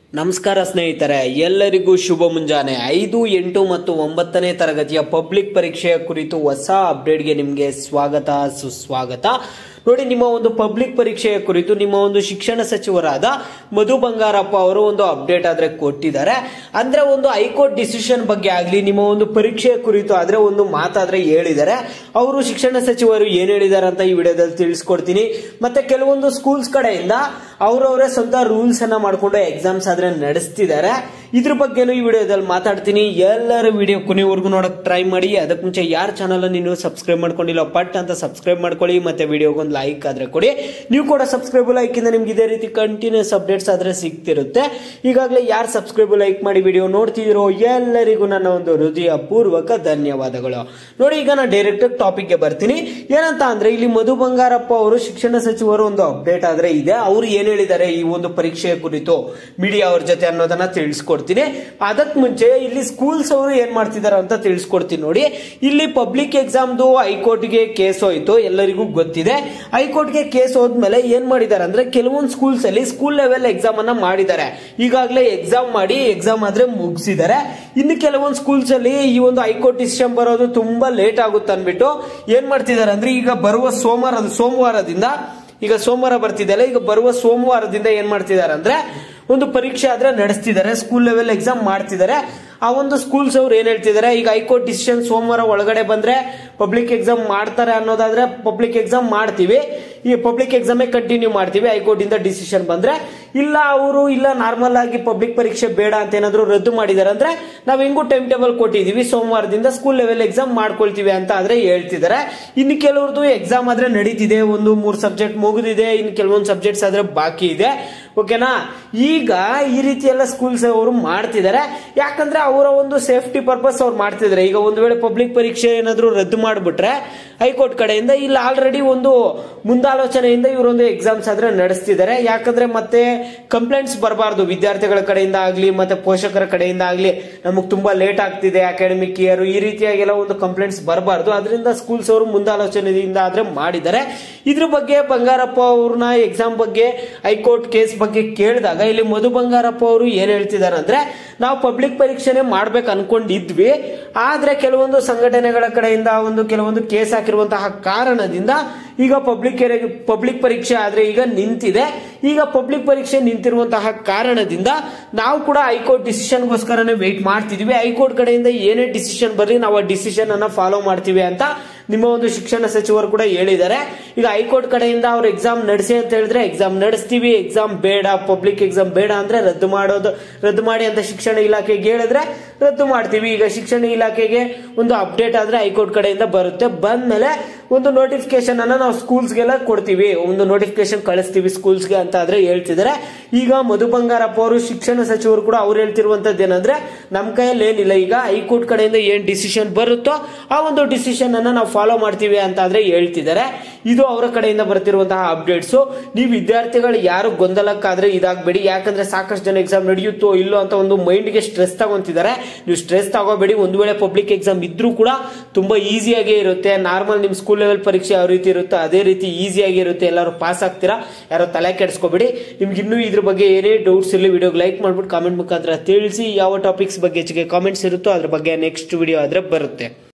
ನಮಸ್ಕಾರ ಸ್ನೇಹಿತರೆ ಎಲ್ಲರಿಗೂ ಶುಭ ಮುಂಜಾನೆ ಐದು ಎಂಟು ಮತ್ತು ಒಂಬತ್ತನೇ ತರಗತಿಯ ಪಬ್ಲಿಕ್ ಪರೀಕ್ಷೆಯ ಕುರಿತು ಹೊಸ ಅಪ್ಡೇಟ್ಗೆ ನಿಮಗೆ ಸ್ವಾಗತ ಸುಸ್ವಾಗತ ನೋಡಿ ನಿಮ್ಮ ಒಂದು ಪಬ್ಲಿಕ್ ಪರೀಕ್ಷೆಯ ಕುರಿತು ನಿಮ್ಮ ಒಂದು ಶಿಕ್ಷಣ ಸಚಿವರಾದ ಮಧು ಬಂಗಾರಪ್ಪ ಅವರು ಒಂದು ಅಪ್ಡೇಟ್ ಆದ್ರೆ ಕೊಟ್ಟಿದ್ದಾರೆ ಅಂದ್ರೆ ಒಂದು ಹೈಕೋರ್ಟ್ ಡಿಸಿಷನ್ ಬಗ್ಗೆ ಆಗ್ಲಿ ನಿಮ್ಮ ಒಂದು ಪರೀಕ್ಷೆಯ ಕುರಿತು ಆದ್ರೆ ಒಂದು ಮಾತಾದ್ರೆ ಹೇಳಿದ್ದಾರೆ ಅವರು ಶಿಕ್ಷಣ ಸಚಿವರು ಏನ್ ಹೇಳಿದ್ದಾರೆ ಅಂತ ಈ ವಿಡಿಯೋದಲ್ಲಿ ತಿಳಿಸ್ಕೊಡ್ತೀನಿ ಮತ್ತೆ ಕೆಲವೊಂದು ಸ್ಕೂಲ್ಸ್ ಕಡೆಯಿಂದ ಅವರವರೇ ಸ್ವಂತ ರೂಲ್ಸ್ ಅನ್ನ ಮಾಡ್ಕೊಂಡು ಎಕ್ಸಾಮ್ಸ್ ಆದ್ರೆ ನಡೆಸ್ತಿದ್ದಾರೆ ಇದ್ರ ಬಗ್ಗೆನೂ ಈ ವಿಡಿಯೋದಲ್ಲಿ ಮಾತಾಡ್ತೀನಿ ಎಲ್ಲರೂ ವಿಡಿಯೋ ಕೊನೆವರೆಗೂ ನೋಡಕ್ ಟ್ರೈ ಮಾಡಿ ಅದಕ್ಕೆ ಮುಂಚೆ ಯಾರ ಚಾನಲ್ ನೀವು ಸಬ್ಸ್ಕ್ರೈಬ್ ಮಾಡ್ಕೊಂಡಿಲ್ಲ ಪಟ್ ಅಂತ ಸಬ್ಸ್ಕ್ರೈಬ್ ಮಾಡ್ಕೊಳ್ಳಿ ಮತ್ತೆ ವಿಡಿಯೋಗೊಂದು ಲೈಕ್ ಆದ್ರೆ ಕೊಡಿ ನೀವು ಕೂಡ ಸಬ್ಸ್ಕ್ರೈಬ್ ಲೈಕ್ ಇಂದ ನಿಮ್ಗೆ ಇದೇ ರೀತಿ ಕಂಟಿನ್ಯೂಸ್ ಅಪ್ಡೇಟ್ಸ್ ಆದ್ರೆ ಸಿಗ್ತಿರುತ್ತೆ ಈಗಾಗಲೇ ಯಾರು ಸಬ್ಸ್ಕ್ರೈಬ್ ಲೈಕ್ ಮಾಡಿ ವಿಡಿಯೋ ನೋಡ್ತಿದಿರೋ ಎಲ್ಲರಿಗೂ ನನ್ನ ಒಂದು ಹೃದಯ ಪೂರ್ವಕ ಧನ್ಯವಾದಗಳು ನೋಡಿ ಈಗ ನಾನು ಡೈರೆಕ್ಟ್ ಟಾಪಿಕ್ ಗೆ ಬರ್ತೀನಿ ಏನಂತ ಅಂದ್ರೆ ಇಲ್ಲಿ ಮಧು ಬಂಗಾರಪ್ಪ ಅವರು ಶಿಕ್ಷಣ ಸಚಿವರು ಒಂದು ಅಪ್ಡೇಟ್ ಆದ್ರೆ ಇದೆ ಅವರು ಏನ್ ಹೇಳಿದ್ದಾರೆ ಈ ಒಂದು ಪರೀಕ್ಷೆಯ ಕುರಿತು ಮೀಡಿಯಾ ಅವ್ರ ಜೊತೆ ಅನ್ನೋದನ್ನ ತಿಳಿಸ್ಕೊಡ್ತೀನಿ ಅದಕ್ ಮುಂಚೆ ಇಲ್ಲಿ ಸ್ಕೂಲ್ಸ್ ಅವರು ಏನ್ ಮಾಡ್ತಿದಾರೆ ಅಂತ ತಿಳಿಸ್ಕೊಡ್ತೀನಿ ನೋಡಿ ಇಲ್ಲಿ ಪಬ್ಲಿಕ್ ಎಕ್ಸಾಮ್ದು ಹೈಕೋರ್ಟ್ಗೆ ಕೇಸ್ ಹೋಯ್ತು ಎಲ್ಲರಿಗೂ ಗೊತ್ತಿದೆ ಹೈಕೋರ್ಟ್ಗೆ ಕೇಸ್ ಹೋದ್ಮೇಲೆ ಏನ್ ಮಾಡಿದ್ದಾರೆ ಅಂದ್ರೆ ಕೆಲವೊಂದು ಸ್ಕೂಲ್ಸ್ ಅಲ್ಲಿ ಸ್ಕೂಲ್ ಲೆವೆಲ್ ಎಕ್ಸಾಮ್ ಅನ್ನ ಮಾಡಿದ್ದಾರೆ ಈಗಾಗಲೇ ಎಕ್ಸಾಮ್ ಮಾಡಿ ಎಕ್ಸಾಮ್ ಆದ್ರೆ ಮುಗಿಸಿದ್ದಾರೆ ಇನ್ನು ಕೆಲವೊಂದು ಸ್ಕೂಲ್ಸ್ ಅಲ್ಲಿ ಈ ಒಂದು ಹೈಕೋರ್ಟ್ ಡಿಸಿಷನ್ ಬರೋದು ತುಂಬಾ ಲೇಟ್ ಆಗುತ್ತೆ ಅನ್ಬಿಟ್ಟು ಏನ್ ಮಾಡ್ತಿದ್ದಾರೆ ಅಂದ್ರೆ ಈಗ ಬರುವ ಸೋಮವಾರ ಸೋಮವಾರದಿಂದ ಈಗ ಸೋಮವಾರ ಬರ್ತಿದ್ದಲ್ಲ ಈಗ ಬರುವ ಸೋಮವಾರದಿಂದ ಏನ್ ಮಾಡ್ತಿದ್ದಾರೆ ಅಂದ್ರೆ ಒಂದು ಪರೀಕ್ಷೆ ಆದ್ರೆ ನಡೆಸ್ತಿದ್ದಾರೆ ಸ್ಕೂಲ್ ಲೆವೆಲ್ ಎಕ್ಸಾಮ್ ಮಾಡ್ತಿದ್ದಾರೆ ಆ ಒಂದು ಸ್ಕೂಲ್ಸ್ ಅವ್ರು ಏನ್ ಹೇಳ್ತಿದ್ದಾರೆ ಈಗ ಹೈಕೋರ್ಟ್ ಡಿಸಿಷನ್ ಸೋಮವಾರ ಒಳಗಡೆ ಬಂದ್ರೆ ಪಬ್ಲಿಕ್ ಎಕ್ಸಾಮ್ ಮಾಡ್ತಾರೆ ಅನ್ನೋದಾದ್ರೆ ಪಬ್ಲಿಕ್ ಎಕ್ಸಾಮ್ ಮಾಡ್ತೀವಿ ಈ ಪಬ್ಲಿಕ್ ಎಕ್ಸಾಮೇ ಕಂಟಿನ್ಯೂ ಮಾಡ್ತೀವಿ ಹೈಕೋರ್ಟ್ ಇಂದ ಡಿಸಿಷನ್ ಬಂದ್ರೆ ಇಲ್ಲ ಅವರು ಇಲ್ಲ ನಾರ್ಮಲ್ ಆಗಿ ಪಬ್ಲಿಕ್ ಪರೀಕ್ಷೆ ಬೇಡ ಅಂತ ಏನಾದ್ರು ರದ್ದು ಮಾಡಿದಾರೆ ಅಂದ್ರೆ ನಾವ್ ಹೆಂಗೂ ಟೈಮ್ ಟೇಬಲ್ ಕೊಟ್ಟಿದೀವಿ ಸೋಮವಾರದಿಂದ ಸ್ಕೂಲ್ ಲೆವೆಲ್ ಎಕ್ಸಾಮ್ ಮಾಡ್ಕೊಳ್ತೀವಿ ಅಂತ ಆದ್ರೆ ಹೇಳ್ತಿದ್ದಾರೆ ಇನ್ನು ಕೆಲವ್ರದ್ದು ಎಕ್ಸಾಮ್ ಆದ್ರೆ ನಡೀತಿದೆ ಒಂದು ಮೂರ್ ಸಬ್ಜೆಕ್ಟ್ ಮುಗಿದಿದೆ ಇನ್ನು ಕೆಲವೊಂದು ಸಬ್ಜೆಕ್ಟ್ಸ್ ಆದ್ರೆ ಬಾಕಿ ಇದೆ ಓಕೆನಾ ಈಗ ಈ ರೀತಿ ಎಲ್ಲ ಸ್ಕೂಲ್ಸ್ ಅವರು ಮಾಡ್ತಿದ್ದಾರೆ ಯಾಕಂದ್ರೆ ಅವರ ಒಂದು ಸೇಫ್ಟಿ ಪರ್ಪಸ್ ಅವ್ರು ಮಾಡ್ತಿದ್ದಾರೆ ಈಗ ಒಂದು ವೇಳೆ ಪಬ್ಲಿಕ್ ಪರೀಕ್ಷೆ ಏನಾದ್ರು ರದ್ದು ಮಾಡಿಬಿಟ್ರೆ ಹೈಕೋರ್ಟ್ ಕಡೆಯಿಂದ ಇಲ್ಲಿ ಆಲ್ರೆಡಿ ಒಂದು ಮುಂದಾಲೋಚನೆಯಿಂದ ಇವರೊಂದು ಎಕ್ಸಾಮ್ಸ್ ಆದ್ರೆ ನಡೆಸ್ತಿದ್ದಾರೆ ಯಾಕಂದ್ರೆ ಮತ್ತೆ ಕಂಪ್ಲೇಂಟ್ಸ್ ಬರಬಾರ್ದು ವಿದ್ಯಾರ್ಥಿಗಳ ಕಡೆಯಿಂದ ಆಗ್ಲಿ ಮತ್ತೆ ಪೋಷಕರ ಕಡೆಯಿಂದ ಆಗ್ಲಿ ನಮಗ್ ತುಂಬಾ ಲೇಟ್ ಆಗ್ತಿದೆ ಅಕಾಡೆಮಿಕ್ ಇಯರ್ ಈ ರೀತಿಯಾಗೆಲ್ಲ ಒಂದು ಕಂಪ್ಲೇಂಟ್ಸ್ ಬರಬಾರ್ದು ಅದರಿಂದ ಸ್ಕೂಲ್ಸ್ ಅವರು ಮುಂದಾಲೋಚನೆಯಿಂದ ಆದ್ರೆ ಮಾಡಿದ್ದಾರೆ ಇದ್ರ ಬಗ್ಗೆ ಬಂಗಾರಪ್ಪ ಅವ್ರನ್ನ ಎಕ್ಸಾಮ್ ಬಗ್ಗೆ ಹೈಕೋರ್ಟ್ ಕೇಸ್ ಬಗ್ಗೆ ಕೇಳಿದಾಗ ಇಲ್ಲಿ ಮಧು ಬಂಗಾರಪ್ಪ ಅವರು ಏನ್ ಹೇಳ್ತಿದ್ದಾರೆ ಅಂದ್ರೆ ನಾವು ಪಬ್ಲಿಕ್ ಪರೀಕ್ಷೆನೆ ಮಾಡ್ಬೇಕು ಅನ್ಕೊಂಡಿದ್ವಿ ಆದ್ರೆ ಕೆಲವೊಂದು ಸಂಘಟನೆಗಳ ಕಡೆಯಿಂದ ಒಂದು ಕೆಲವೊಂದು ಕೇಸ್ ಹಾಕಿರುವಂತಹ ಕಾರಣದಿಂದ ಈಗ ಪಬ್ಲಿಕ್ ಪಬ್ಲಿಕ್ ಪರೀಕ್ಷೆ ಆದ್ರೆ ಈಗ ನಿಂತಿದೆ ಈಗ ಪಬ್ಲಿಕ್ ಪರೀಕ್ಷೆ ನಿಂತಿರುವಂತಹ ಕಾರಣದಿಂದ ನಾವು ಕೂಡ ಹೈಕೋರ್ಟ್ ಡಿಸಿಷನ್ಗೋಸ್ಕರನೇ ವೆಯ್ಟ್ ಮಾಡ್ತಿದ್ವಿ ಹೈಕೋರ್ಟ್ ಕಡೆಯಿಂದ ಏನೇ ಡಿಸಿಷನ್ ಬರ್ಲಿ ನಾವು ಆ ಡಿಸಿಷನ್ ಅನ್ನ ಫಾಲೋ ಮಾಡ್ತೀವಿ ಅಂತ ನಿಮ್ಮ ಒಂದು ಶಿಕ್ಷಣ ಸಚಿವರು ಕೂಡ ಹೇಳಿದ್ದಾರೆ ಈಗ ಹೈಕೋರ್ಟ್ ಕಡೆಯಿಂದ ಅವ್ರು ಎಕ್ಸಾಮ್ ನಡೆಸಿ ಅಂತ ಹೇಳಿದ್ರೆ ಎಕ್ಸಾಮ್ ನಡೆಸ್ತೀವಿ ಎಕ್ಸಾಮ್ ಬೇಡ ಪಬ್ಲಿಕ್ ಎಕ್ಸಾಮ್ ಬೇಡ ಅಂದ್ರೆ ರದ್ದು ಮಾಡೋದು ರದ್ದು ಮಾಡಿ ಅಂತ ಶಿಕ್ಷಣ ಇಲಾಖೆಗೆ ಹೇಳಿದ್ರೆ ರದ್ದು ಮಾಡ್ತೀವಿ ಈಗ ಶಿಕ್ಷಣ ಇಲಾಖೆಗೆ ಒಂದು ಅಪ್ಡೇಟ್ ಆದ್ರೆ ಹೈಕೋರ್ಟ್ ಕಡೆಯಿಂದ ಬರುತ್ತೆ ಬಂದ್ಮೇಲೆ ಒಂದು ನೋಟಿಫಿಕೇಶನ್ ಅನ್ನ ನಾವು ಸ್ಕೂಲ್ಸ್ಗೆಲ್ಲ ಕೊಡ್ತೀವಿ ಒಂದು ನೋಟಿಫಿಕೇಶನ್ ಕಳಿಸ್ತೀವಿ ಸ್ಕೂಲ್ಸ್ಗೆ ಅಂತ ಆದ್ರೆ ಹೇಳ್ತಿದ್ದಾರೆ ಈಗ ಮಧು ಬಂಗಾರಪ್ಪ ಅವರು ಶಿಕ್ಷಣ ಸಚಿವರು ಕೂಡ ಅವ್ರು ಹೇಳ್ತಿರುವಂತದ್ದು ಏನಂದ್ರೆ ನಮ್ಮ ಕೈಯಲ್ಲಿ ಏನಿಲ್ಲ ಈಗ ಹೈಕೋರ್ಟ್ ಕಡೆಯಿಂದ ಏನ್ ಡಿಸಿಷನ್ ಬರುತ್ತೋ ಆ ಒಂದು ಡಿಸಿಷನ್ ಅನ್ನ ನಾವು ಫಾಲೋ ಮಾಡ್ತೀವಿ ಅಂತ ಆದ್ರೆ ಹೇಳ್ತಿದ್ದಾರೆ ಇದು ಅವರ ಕಡೆಯಿಂದ ಬರ್ತಿರುವಂತಹ ಅಪ್ಡೇಟ್ಸ್ ನೀವು ವಿದ್ಯಾರ್ಥಿಗಳು ಯಾರು ಗೊಂದಲಕ್ಕಾದ್ರೆ ಇದಾಗಬೇಡಿ ಯಾಕಂದ್ರೆ ಸಾಕಷ್ಟು ಜನ ಎಕ್ಸಾಮ್ ನಡೆಯುತ್ತೋ ಇಲ್ಲೋ ಅಂತ ಒಂದು ಮೈಂಡ್ಗೆ ಸ್ಟ್ರೆಸ್ ತಗೊಂತಿದ್ದಾರೆ ನೀವು ಸ್ಟ್ರೆಸ್ ತಗೋಬೇಡಿ ಒಂದು ವೇಳೆ ಪಬ್ಲಿಕ್ ಎಕ್ಸಾಮ್ ಇದ್ರೂ ಕೂಡ ತುಂಬಾ ಈಸಿಯಾಗೇ ಇರುತ್ತೆ ನಾರ್ಮಲ್ ನಿಮ್ ಸ್ಕೂಲ್ ಲೆವೆಲ್ ಪರೀಕ್ಷೆ ಯಾವ ರೀತಿ ಇರುತ್ತೋ ಅದೇ ರೀತಿ ಈಸಿಯಾಗಿ ಇರುತ್ತೆ ಎಲ್ಲರೂ ಪಾಸ್ ಆಗ್ತೀರಾ ಯಾರೋ ತಲೆ ಕೆಡಿಸ್ಕೋಬೇಡಿ ನಿಮ್ಗೆ ಇನ್ನೂ ಇದ್ರ ಬಗ್ಗೆ ಏನೇ ಡೌಟ್ಸ್ ಇರಲಿ ವಿಡಿಯೋಗೆ ಲೈಕ್ ಮಾಡ್ಬಿಟ್ಟು ಕಾಮೆಂಟ್ ಮುಖಾಂತರ ತಿಳಿಸಿ ಯಾವ ಟಾಪಿಕ್ಸ್ ಬಗ್ಗೆ ಹೆಚ್ಚಿಗೆ ಕಾಮೆಂಟ್ಸ್ ಇರುತ್ತೋ ಅದ್ರ ಬಗ್ಗೆ ನೆಕ್ಸ್ಟ್ ವಿಡಿಯೋ ಆದ್ರೆ ಬರುತ್ತೆ